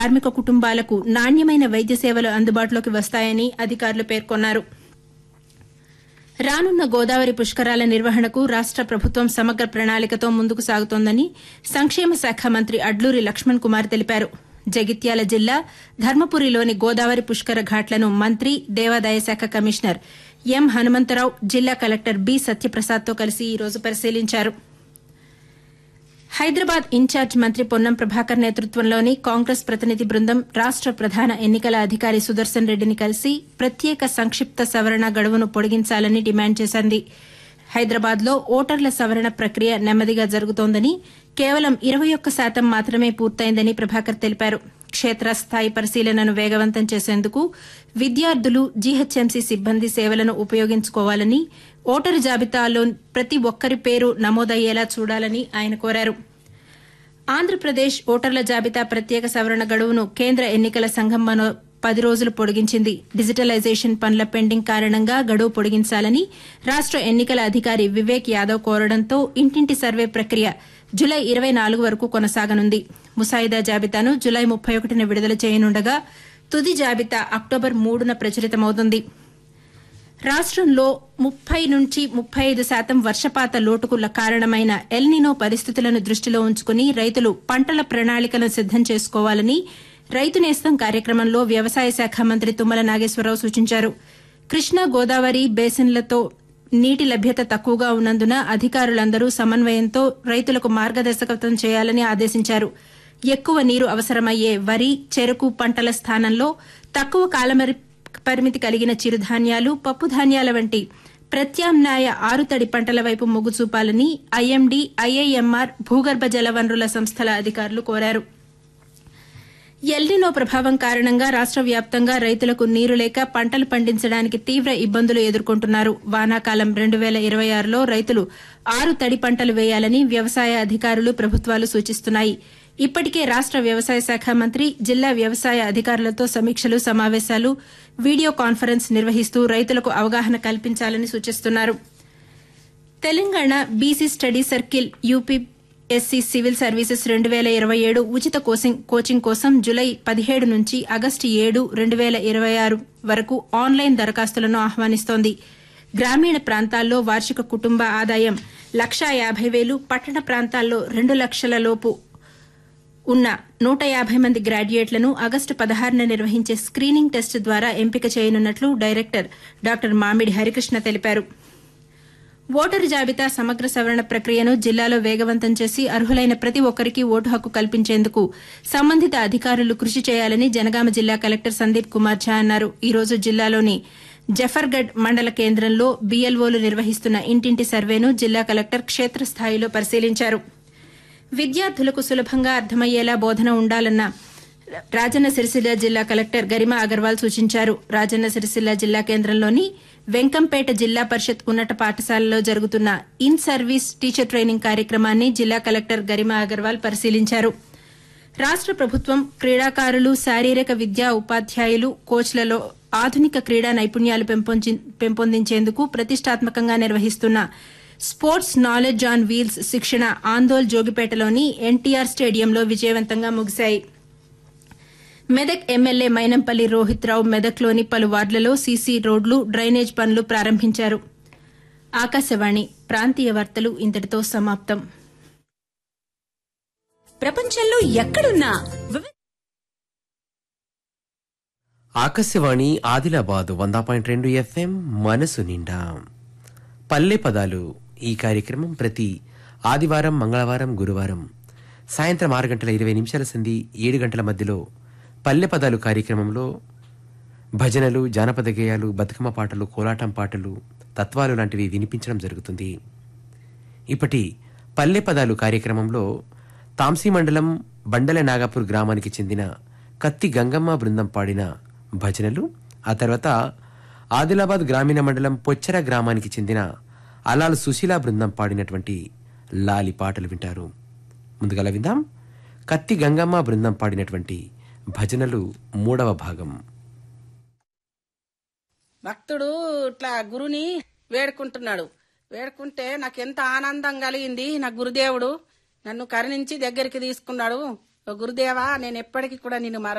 కార్మిక కుటుంబాలకు నాణ్యమైన వైద్య సేవలు అందుబాటులోకి వస్తాయని అధికారులు పేర్కొన్నారు రానున్న గోదావరి పుష్కరాల నిర్వహణకు రాష్ట ప్రభుత్వం సమగ్ర ప్రణాళికతో ముందుకు సాగుతోందని సంక్షేమ శాఖ మంత్రి అడ్లూరి లక్ష్మణ్ కుమార్ తెలిపారు జగిత్యాల జిల్లా ధర్మపురిలోని గోదావరి పుష్కర ఘాట్లను మంత్రి దేవాదాయ శాఖ కమిషనర్ ఎం హనుమంతరావు జిల్లా కలెక్టర్ బి సత్యప్రసాద్తో కలిసి ఈ రోజు పరిశీలించారు హైదరాబాద్ ఇన్ఛార్జ్ మంత్రి పొన్నం ప్రభాకర్ నేతృత్వంలోని కాంగ్రెస్ ప్రతినిధి బృందం రాష్ట ప్రధాన ఎన్నికల అధికారి సుదర్శన్ రెడ్డిని కలిసి ప్రత్యేక సంక్షిప్త సవరణ గడువును పొడిగించాలని డిమాండ్ చేసింది హైదరాబాద్లో ఓటర్ల సవరణ ప్రక్రియ నెమ్మదిగా జరుగుతోందని కేవలం ఇరవై ఒక్క శాతం మాత్రమే పూర్తయిందని ప్రభాకర్ తెలిపారు క్షేత్రస్థాయి పరిశీలనను వేగవంతం చేసేందుకు విద్యార్థులు జీహెచ్ఎంసీ సిబ్బంది సేవలను ఉపయోగించుకోవాలని ఓటరు జాబితాలో ప్రతి ఒక్కరి పేరు నమోదయ్యేలా చూడాలని ఆయన కోరారు ఆంధ్రప్రదేశ్ ఓటర్ల జాబితా ప్రత్యేక సవరణ గడువును కేంద్ర ఎన్నికల సంఘం మరో పది రోజులు పొడిగించింది డిజిటలైజేషన్ పనుల పెండింగ్ కారణంగా గడువు పొడిగించాలని రాష్ట ఎన్నికల అధికారి వివేక్ యాదవ్ కోరడంతో ఇంటింటి సర్వే ప్రక్రియ జులై ఇరవై నాలుగు వరకు కొనసాగనుంది ముసాయిదా జాబితాను జులై ముప్పై ఒకటిన విడుదల చేయనుండగా తుది జాబితా అక్టోబర్ మూడున ప్రచురితమవుతుంది రాష్టంలో ముప్పై నుంచి ముప్పై ఐదు శాతం వర్షపాత లోటుకు కారణమైన ఎల్నినో పరిస్థితులను దృష్టిలో ఉంచుకుని రైతులు పంటల ప్రణాళికలను సిద్దం చేసుకోవాలని రైతు నేస్తం కార్యక్రమంలో వ్యవసాయ శాఖ మంత్రి తుమ్మల నాగేశ్వరరావు సూచించారు కృష్ణా గోదావరి బేసిన్లతో నీటి లభ్యత తక్కువగా ఉన్నందున అధికారులందరూ సమన్వయంతో రైతులకు మార్గదర్శకత్వం చేయాలని ఆదేశించారు ఎక్కువ నీరు అవసరమయ్యే వరి చెరకు పంటల స్థానంలో తక్కువ కాలమరి పరిమితి కలిగిన చిరుధాన్యాలు పప్పుధాన్యాల వంటి ప్రత్యామ్నాయ ఆరుతడి పంటల వైపు మొగ్గు చూపాలని ఐఎండీ ఐఐఎంఆర్ భూగర్భ జలవనరుల సంస్థల అధికారులు కోరారు ఎల్నినో ప్రభావం కారణంగా రాష్ట వ్యాప్తంగా రైతులకు నీరు లేక పంటలు పండించడానికి తీవ్ర ఇబ్బందులు ఎదుర్కొంటున్నారు వానాకాలం రెండు వేల ఇరవై ఆరులో రైతులు ఆరు తడి పంటలు వేయాలని వ్యవసాయ అధికారులు ప్రభుత్వాలు సూచిస్తున్నాయి ఇప్పటికే రాష్ట వ్యవసాయ శాఖ మంత్రి జిల్లా వ్యవసాయ అధికారులతో సమీక్షలు సమావేశాలు వీడియో కాన్ఫరెన్స్ నిర్వహిస్తూ రైతులకు అవగాహన కల్పించాలని సూచిస్తున్నారు Telangana BC study circle UP SC civil services రెండు వేల ఇరవై ఏడు ఉచిత కోచింగ్ కోసం జులై పదిహేడు నుంచి ఆగస్టు ఏడు రెండు వేల ఇరవై ఆరు వరకు ఆన్లైన్ దరఖాస్తులను ఆహ్వానిస్తోంది గ్రామీణ ప్రాంతాల్లో వార్షిక కుటుంబ ఆదాయం లక్షా యాభై వేలు పట్టణ ప్రాంతాల్లో రెండు లక్షల లోపు ఉన్న నూట యాభై మంది గ్రాడ్యుయేట్లను ఆగస్టు పదహారున నిర్వహించే స్క్రీనింగ్ టెస్ట్ ద్వారా ఎంపిక చేయనున్నట్లు డైరెక్టర్ డాక్టర్ మామిడి హరికృష్ణ తెలిపారు ఓటరు జాబితా సమగ్ర సవరణ ప్రక్రియను జిల్లాలో వేగవంతం చేసి అర్హులైన ప్రతి ఒక్కరికి ఓటు హక్కు కల్పించేందుకు సంబంధిత అధికారులు కృషి చేయాలని జనగామ జిల్లా కలెక్టర్ సందీప్ కుమార్ ఝా అన్నారు ఈ రోజు జిల్లాలోని జఫర్గఢ్ మండల కేంద్రంలో బీఎల్ఓలు నిర్వహిస్తున్న ఇంటింటి సర్వేను జిల్లా కలెక్టర్ క్షేత్రస్థాయిలో పరిశీలించారు విద్యార్థులకు సులభంగా అర్థమయ్యేలా బోధన ఉండాలన్న రాజన్న సిరిసిల్ల జిల్లా కలెక్టర్ గరిమా అగర్వాల్ సూచించారు రాజన్న సిరిసిల్ల జిల్లా కేంద్రంలోని వెంకంపేట జిల్లా పరిషత్ ఉన్నత పాఠశాలలో జరుగుతున్న ఇన్ సర్వీస్ టీచర్ ట్రైనింగ్ కార్యక్రమాన్ని జిల్లా కలెక్టర్ గరిమా అగర్వాల్ పరిశీలించారు రాష్ట ప్రభుత్వం క్రీడాకారులు శారీరక విద్యా ఉపాధ్యాయులు కోచ్లలో ఆధునిక క్రీడా నైపుణ్యాలు పెంపొందించేందుకు ప్రతిష్టాత్మకంగా నిర్వహిస్తున్న స్పోర్ట్స్ నాలెడ్జ్ ఆన్ వీల్స్ శిక్షణ ఆందోల్ జోగిపేటలోని ఎన్టీఆర్ స్టేడియంలో విజయవంతంగా ముగిశాయి మెదక్ ఎమ్మెల్యే మైనంపల్లి రోహిత్ రావు మెదక్లోని పలు వార్డులలో సీసీ రోడ్లు డ్రైనేజ్ పనులు ప్రారంభించారు ఆకాశవాణి ప్రాంతీయ వార్తలు ఇంతటితో సమాప్తం ప్రపంచంలో ఎక్కడున్నా ఆకాశవాణి ఆదిలాబాద్ వంద పాయింట్ రెండు ఎఫ్ఎం మనసు నిండా పల్లె పదాలు ఈ కార్యక్రమం ప్రతి ఆదివారం మంగళవారం గురువారం సాయంత్రం ఆరు గంటల ఇరవై నిమిషాల సంధి ఏడు గంటల మధ్యలో పల్లె పదాలు కార్యక్రమంలో భజనలు జానపద గేయాలు బతుకమ్మ పాటలు కోలాటం పాటలు తత్వాలు లాంటివి వినిపించడం జరుగుతుంది ఇప్పటి పల్లె పదాలు కార్యక్రమంలో తాంసీ మండలం బండల నాగపూర్ గ్రామానికి చెందిన కత్తి గంగమ్మ బృందం పాడిన భజనలు ఆ తర్వాత ఆదిలాబాద్ గ్రామీణ మండలం పొచ్చర గ్రామానికి చెందిన అలాల్ సుశీల బృందం పాడినటువంటి లాలి పాటలు వింటారు ముందుగా విందాం కత్తి గంగమ్మ బృందం పాడినటువంటి భజనలు మూడవ భాగం భక్తుడు ఇట్లా గురుని వేడుకుంటున్నాడు వేడుకుంటే నాకు ఎంత ఆనందం కలిగింది నా గురుదేవుడు నన్ను కరుణించి దగ్గరికి తీసుకున్నాడు ఓ గురుదేవా నేను ఎప్పటికీ కూడా నిన్ను మర